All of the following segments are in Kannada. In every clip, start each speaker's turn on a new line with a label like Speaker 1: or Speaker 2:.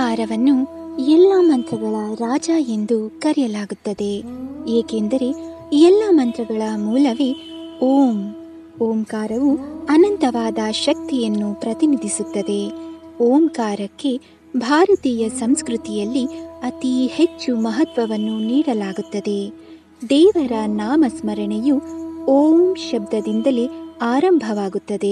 Speaker 1: ಓಂಕಾರವನ್ನು ಎಲ್ಲ ಮಂತ್ರಗಳ ರಾಜ ಎಂದು ಕರೆಯಲಾಗುತ್ತದೆ ಏಕೆಂದರೆ ಎಲ್ಲ ಮಂತ್ರಗಳ ಮೂಲವೇ ಓಂ ಓಂಕಾರವು ಅನಂತವಾದ ಶಕ್ತಿಯನ್ನು ಪ್ರತಿನಿಧಿಸುತ್ತದೆ ಓಂಕಾರಕ್ಕೆ ಭಾರತೀಯ ಸಂಸ್ಕೃತಿಯಲ್ಲಿ ಅತಿ ಹೆಚ್ಚು ಮಹತ್ವವನ್ನು ನೀಡಲಾಗುತ್ತದೆ ದೇವರ ನಾಮಸ್ಮರಣೆಯು ಓಂ ಶಬ್ದದಿಂದಲೇ ಆರಂಭವಾಗುತ್ತದೆ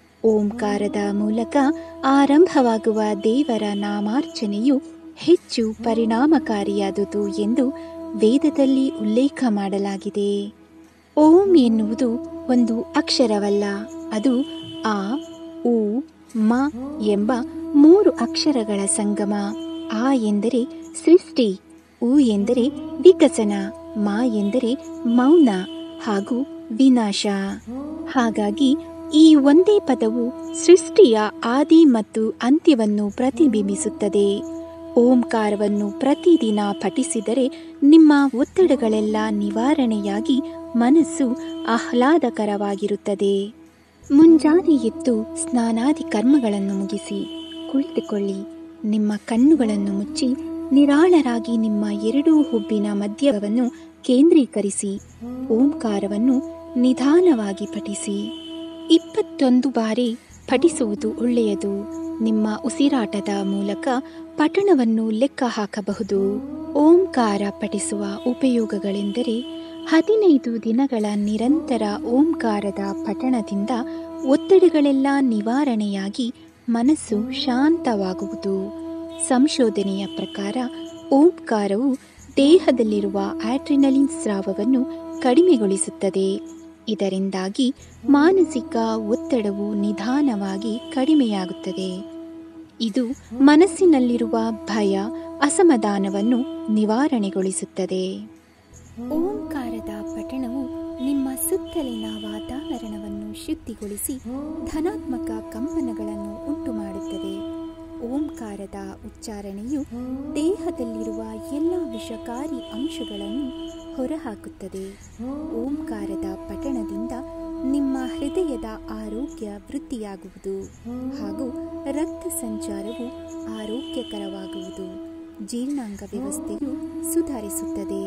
Speaker 1: ಓಂಕಾರದ ಮೂಲಕ ಆರಂಭವಾಗುವ ದೇವರ ನಾಮಾರ್ಚನೆಯು ಹೆಚ್ಚು ಪರಿಣಾಮಕಾರಿಯಾದುದು ಎಂದು ವೇದದಲ್ಲಿ ಉಲ್ಲೇಖ ಮಾಡಲಾಗಿದೆ ಓಂ ಎನ್ನುವುದು ಒಂದು ಅಕ್ಷರವಲ್ಲ ಅದು ಆ ಉ ಮ ಎಂಬ ಮೂರು ಅಕ್ಷರಗಳ ಸಂಗಮ ಆ ಎಂದರೆ ಸೃಷ್ಟಿ ಉ ಎಂದರೆ ವಿಕಸನ ಮ ಎಂದರೆ ಮೌನ ಹಾಗೂ ವಿನಾಶ ಹಾಗಾಗಿ ಈ ಒಂದೇ ಪದವು ಸೃಷ್ಟಿಯ ಆದಿ ಮತ್ತು ಅಂತ್ಯವನ್ನು ಪ್ರತಿಬಿಂಬಿಸುತ್ತದೆ ಓಂಕಾರವನ್ನು ಪ್ರತಿದಿನ ಪಠಿಸಿದರೆ ನಿಮ್ಮ ಒತ್ತಡಗಳೆಲ್ಲ ನಿವಾರಣೆಯಾಗಿ ಮನಸ್ಸು ಆಹ್ಲಾದಕರವಾಗಿರುತ್ತದೆ ಮುಂಜಾನೆ ಎದ್ದು ಸ್ನಾನಾದಿ ಕರ್ಮಗಳನ್ನು ಮುಗಿಸಿ ಕುಳಿತುಕೊಳ್ಳಿ ನಿಮ್ಮ ಕಣ್ಣುಗಳನ್ನು ಮುಚ್ಚಿ ನಿರಾಳರಾಗಿ ನಿಮ್ಮ ಎರಡೂ ಹುಬ್ಬಿನ ಮಧ್ಯವನ್ನು ಕೇಂದ್ರೀಕರಿಸಿ ಓಂಕಾರವನ್ನು ನಿಧಾನವಾಗಿ ಪಠಿಸಿ ಇಪ್ಪತ್ತೊಂದು ಬಾರಿ ಪಠಿಸುವುದು ಒಳ್ಳೆಯದು ನಿಮ್ಮ ಉಸಿರಾಟದ ಮೂಲಕ ಪಠಣವನ್ನು ಲೆಕ್ಕ ಹಾಕಬಹುದು ಓಂಕಾರ ಪಠಿಸುವ ಉಪಯೋಗಗಳೆಂದರೆ ಹದಿನೈದು ದಿನಗಳ ನಿರಂತರ ಓಂಕಾರದ ಪಠಣದಿಂದ ಒತ್ತಡಗಳೆಲ್ಲ ನಿವಾರಣೆಯಾಗಿ ಮನಸ್ಸು ಶಾಂತವಾಗುವುದು ಸಂಶೋಧನೆಯ ಪ್ರಕಾರ ಓಂಕಾರವು ದೇಹದಲ್ಲಿರುವ ಆಟ್ರಿನಲಿನ್ ಸ್ರಾವವನ್ನು ಕಡಿಮೆಗೊಳಿಸುತ್ತದೆ ಇದರಿಂದಾಗಿ ಮಾನಸಿಕ ಒತ್ತಡವು ನಿಧಾನವಾಗಿ ಕಡಿಮೆಯಾಗುತ್ತದೆ ಇದು ಮನಸ್ಸಿನಲ್ಲಿರುವ ಭಯ ಅಸಮಾಧಾನವನ್ನು ನಿವಾರಣೆಗೊಳಿಸುತ್ತದೆ ಓಂಕಾರದ ಪಠಣವು ನಿಮ್ಮ ಸುತ್ತಲಿನ ವಾತಾವರಣವನ್ನು ಶುದ್ಧಿಗೊಳಿಸಿ ಧನಾತ್ಮಕ ಕಂಪನಗಳನ್ನು ಉಂಟು ಮಾಡುತ್ತದೆ ಓಂಕಾರದ ಉಚ್ಚಾರಣೆಯು ದೇಹದಲ್ಲಿರುವ ಎಲ್ಲ ವಿಷಕಾರಿ ಅಂಶಗಳನ್ನು ಹೊರಹಾಕುತ್ತದೆ ಓಂಕಾರದ ಪಠಣದಿಂದ ನಿಮ್ಮ ಹೃದಯದ ಆರೋಗ್ಯ ವೃದ್ಧಿಯಾಗುವುದು ಹಾಗೂ ರಕ್ತ ಸಂಚಾರವು ಆರೋಗ್ಯಕರವಾಗುವುದು ಜೀರ್ಣಾಂಗ ವ್ಯವಸ್ಥೆಯು ಸುಧಾರಿಸುತ್ತದೆ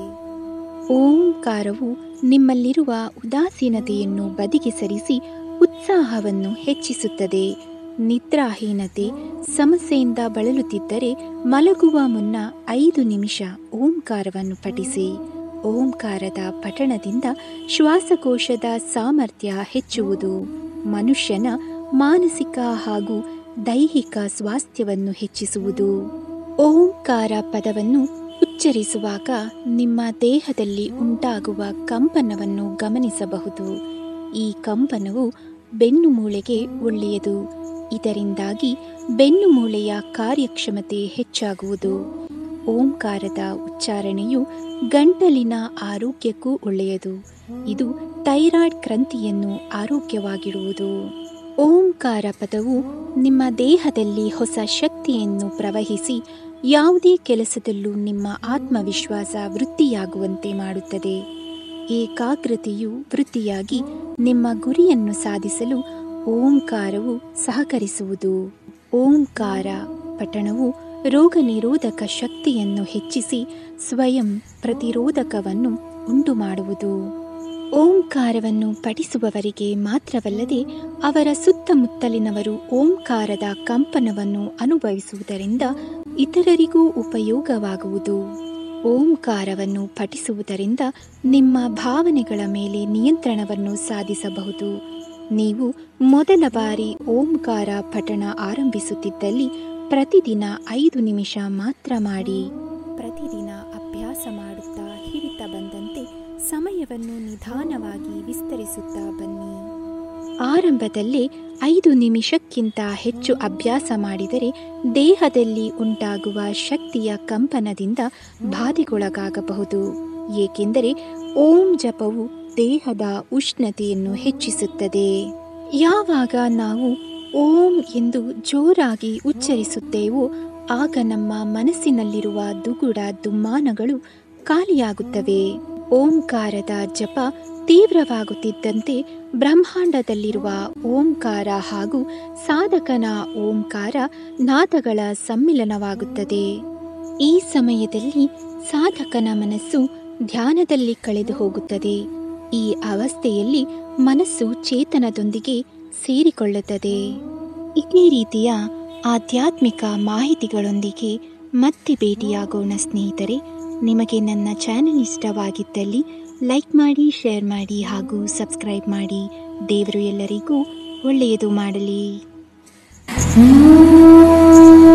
Speaker 1: ಓಂಕಾರವು ನಿಮ್ಮಲ್ಲಿರುವ ಉದಾಸೀನತೆಯನ್ನು ಬದಿಗೆ ಸರಿಸಿ ಉತ್ಸಾಹವನ್ನು ಹೆಚ್ಚಿಸುತ್ತದೆ ನಿದ್ರಾಹೀನತೆ ಸಮಸ್ಯೆಯಿಂದ ಬಳಲುತ್ತಿದ್ದರೆ ಮಲಗುವ ಮುನ್ನ ಐದು ನಿಮಿಷ ಓಂಕಾರವನ್ನು ಪಠಿಸಿ ಓಂಕಾರದ ಪಠಣದಿಂದ ಶ್ವಾಸಕೋಶದ ಸಾಮರ್ಥ್ಯ ಹೆಚ್ಚುವುದು ಮನುಷ್ಯನ ಮಾನಸಿಕ ಹಾಗೂ ದೈಹಿಕ ಸ್ವಾಸ್ಥ್ಯವನ್ನು ಹೆಚ್ಚಿಸುವುದು ಓಂಕಾರ ಪದವನ್ನು ಉಚ್ಚರಿಸುವಾಗ ನಿಮ್ಮ ದೇಹದಲ್ಲಿ ಉಂಟಾಗುವ ಕಂಪನವನ್ನು ಗಮನಿಸಬಹುದು ಈ ಕಂಪನವು ಬೆನ್ನು ಮೂಳೆಗೆ ಒಳ್ಳೆಯದು ಇದರಿಂದಾಗಿ ಬೆನ್ನು ಮೂಳೆಯ ಕಾರ್ಯಕ್ಷಮತೆ ಹೆಚ್ಚಾಗುವುದು ಓಂಕಾರದ ಉಚ್ಚಾರಣೆಯು ಗಂಟಲಿನ ಆರೋಗ್ಯಕ್ಕೂ ಒಳ್ಳೆಯದು ಇದು ಥೈರಾಯ್ಡ್ ಗ್ರಂಥಿಯನ್ನು ಆರೋಗ್ಯವಾಗಿಡುವುದು ಓಂಕಾರ ಪದವು ನಿಮ್ಮ ದೇಹದಲ್ಲಿ ಹೊಸ ಶಕ್ತಿಯನ್ನು ಪ್ರವಹಿಸಿ ಯಾವುದೇ ಕೆಲಸದಲ್ಲೂ ನಿಮ್ಮ ಆತ್ಮವಿಶ್ವಾಸ ವೃದ್ಧಿಯಾಗುವಂತೆ ಮಾಡುತ್ತದೆ ಏಕಾಗ್ರತೆಯು ವೃದ್ಧಿಯಾಗಿ ನಿಮ್ಮ ಗುರಿಯನ್ನು ಸಾಧಿಸಲು ಓಂಕಾರವು ಸಹಕರಿಸುವುದು ಓಂಕಾರ ಪಠಣವು ರೋಗ ನಿರೋಧಕ ಶಕ್ತಿಯನ್ನು ಹೆಚ್ಚಿಸಿ ಸ್ವಯಂ ಪ್ರತಿರೋಧಕವನ್ನು ಉಂಟು ಮಾಡುವುದು ಓಂಕಾರವನ್ನು ಪಠಿಸುವವರಿಗೆ ಮಾತ್ರವಲ್ಲದೆ ಅವರ ಸುತ್ತಮುತ್ತಲಿನವರು ಓಂಕಾರದ ಕಂಪನವನ್ನು ಅನುಭವಿಸುವುದರಿಂದ ಇತರರಿಗೂ ಉಪಯೋಗವಾಗುವುದು ಓಂಕಾರವನ್ನು ಪಠಿಸುವುದರಿಂದ ನಿಮ್ಮ ಭಾವನೆಗಳ ಮೇಲೆ ನಿಯಂತ್ರಣವನ್ನು ಸಾಧಿಸಬಹುದು ನೀವು ಮೊದಲ ಬಾರಿ ಓಂಕಾರ ಪಠಣ ಆರಂಭಿಸುತ್ತಿದ್ದಲ್ಲಿ ಪ್ರತಿದಿನ ಐದು ನಿಮಿಷ ಮಾತ್ರ ಮಾಡಿ ಪ್ರತಿದಿನ ಅಭ್ಯಾಸ ಮಾಡುತ್ತಾ ಹಿಡಿತ ಬಂದಂತೆ ಸಮಯವನ್ನು ನಿಧಾನವಾಗಿ ವಿಸ್ತರಿಸುತ್ತಾ ಬನ್ನಿ ಆರಂಭದಲ್ಲೇ ಐದು ನಿಮಿಷಕ್ಕಿಂತ ಹೆಚ್ಚು ಅಭ್ಯಾಸ ಮಾಡಿದರೆ ದೇಹದಲ್ಲಿ ಉಂಟಾಗುವ ಶಕ್ತಿಯ ಕಂಪನದಿಂದ ಬಾಧೆಗೊಳಗಾಗಬಹುದು ಏಕೆಂದರೆ ಓಂ ಜಪವು ದೇಹದ ಉಷ್ಣತೆಯನ್ನು ಹೆಚ್ಚಿಸುತ್ತದೆ ಯಾವಾಗ ನಾವು ಓಂ ಎಂದು ಜೋರಾಗಿ ಉಚ್ಚರಿಸುತ್ತೇವೋ ಆಗ ನಮ್ಮ ಮನಸ್ಸಿನಲ್ಲಿರುವ ದುಗುಡ ದುಮ್ಮಾನಗಳು ಖಾಲಿಯಾಗುತ್ತವೆ ಓಂಕಾರದ ಜಪ ತೀವ್ರವಾಗುತ್ತಿದ್ದಂತೆ ಬ್ರಹ್ಮಾಂಡದಲ್ಲಿರುವ ಓಂಕಾರ ಹಾಗೂ ಸಾಧಕನ ಓಂಕಾರ ನಾದಗಳ ಸಮ್ಮಿಲನವಾಗುತ್ತದೆ ಈ ಸಮಯದಲ್ಲಿ ಸಾಧಕನ ಮನಸ್ಸು ಧ್ಯಾನದಲ್ಲಿ ಕಳೆದು ಹೋಗುತ್ತದೆ ಈ ಅವಸ್ಥೆಯಲ್ಲಿ ಮನಸ್ಸು ಚೇತನದೊಂದಿಗೆ ಸೇರಿಕೊಳ್ಳುತ್ತದೆ ಇದೇ ರೀತಿಯ ಆಧ್ಯಾತ್ಮಿಕ ಮಾಹಿತಿಗಳೊಂದಿಗೆ ಮತ್ತೆ ಭೇಟಿಯಾಗೋಣ ಸ್ನೇಹಿತರೆ ನಿಮಗೆ ನನ್ನ ಚಾನೆಲ್ ಇಷ್ಟವಾಗಿದ್ದಲ್ಲಿ ಲೈಕ್ ಮಾಡಿ ಶೇರ್ ಮಾಡಿ ಹಾಗೂ ಸಬ್ಸ್ಕ್ರೈಬ್ ಮಾಡಿ ದೇವರು ಎಲ್ಲರಿಗೂ ಒಳ್ಳೆಯದು ಮಾಡಲಿ
Speaker 2: ಓಂ